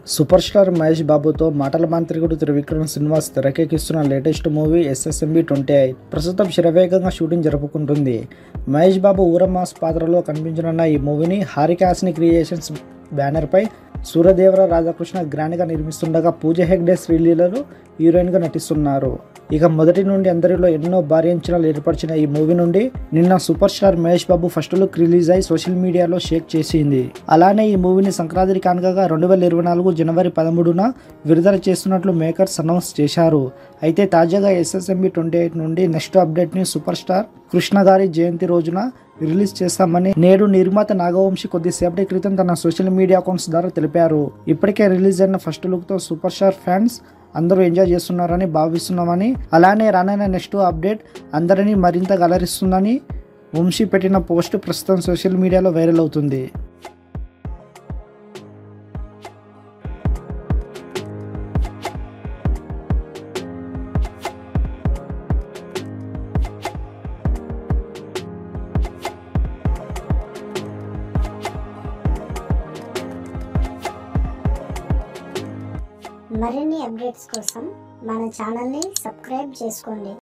super star Mahesh బాబుతో మాటల మాంత్రికుడు త్రివిక్రమ్ శ్రీనివాస్ తెరకెక్కిస్తున్న latest movie SSMB twenty eight ప్రస్తుతం శరవేగంగా షూటింగ్ జరుపుకుంటుంది మహేష్ బాబు ఊరమాస్ పాత్రలో కనిపించనున్న ఈ మూవీని హారికాస్ని క్రియేషన్స్ బ్యానర్పై సూర్యదేవర రాధాకృష్ణ గ్రాండ్గా నిర్మిస్తుండగా పూజ హెగ్డే శ్రీలీలలు హీరోయిన్గా నటిస్తున్నారు ఇక మొదటి నుండి అందరిలో ఎన్నో భారీ అంచనాలు ఏర్పరిచిన ఈ మూవీ నుండి నిన్న super star Mahesh Babu first look release అయి సోషల్ మీడియాలో షేక్ చేసింది అలానే ఈ మూవీని సంక్రాంతి కానుకగా రెండు వేల ఇరవై నాలుగు జనవరి పదమూడున విడుదల చేస్తున్నట్లు మేకర్స్ అనౌన్స్ చేశారు అయితే తాజాగా ఎస్ఎస్ఎంబి ట్వంటీ ఎయిట్ నుండి నెక్స్ట్ అప్డేట్ని సూపర్ స్టార్ కృష్ణ గారి జయంతి రోజున రిలీజ్ చేస్తామని నేడు నిర్మాత నాగవంశి కొద్దిసేపటి క్రితం తన సోషల్ మీడియా అకౌంట్స్ ద్వారా తెలిపారు ఇప్పటికే రిలీజ్ అయిన ఫస్ట్ లుక్తో సూపర్ స్టార్ ఫ్యాన్స్ అందరూ ఎంజాయ్ చేస్తున్నారని భావిస్తున్నామని అలానే రానైన నెక్స్ట్ అప్డేట్ అందరినీ మరింత గలరిస్తుందని వంశీ పెట్టిన పోస్ట్ ప్రస్తుతం సోషల్ మీడియాలో వైరల్ అవుతుంది మరిన్ని అప్డేట్స్ కోసం మన ఛానల్ని సబ్స్క్రైబ్ చేసుకోండి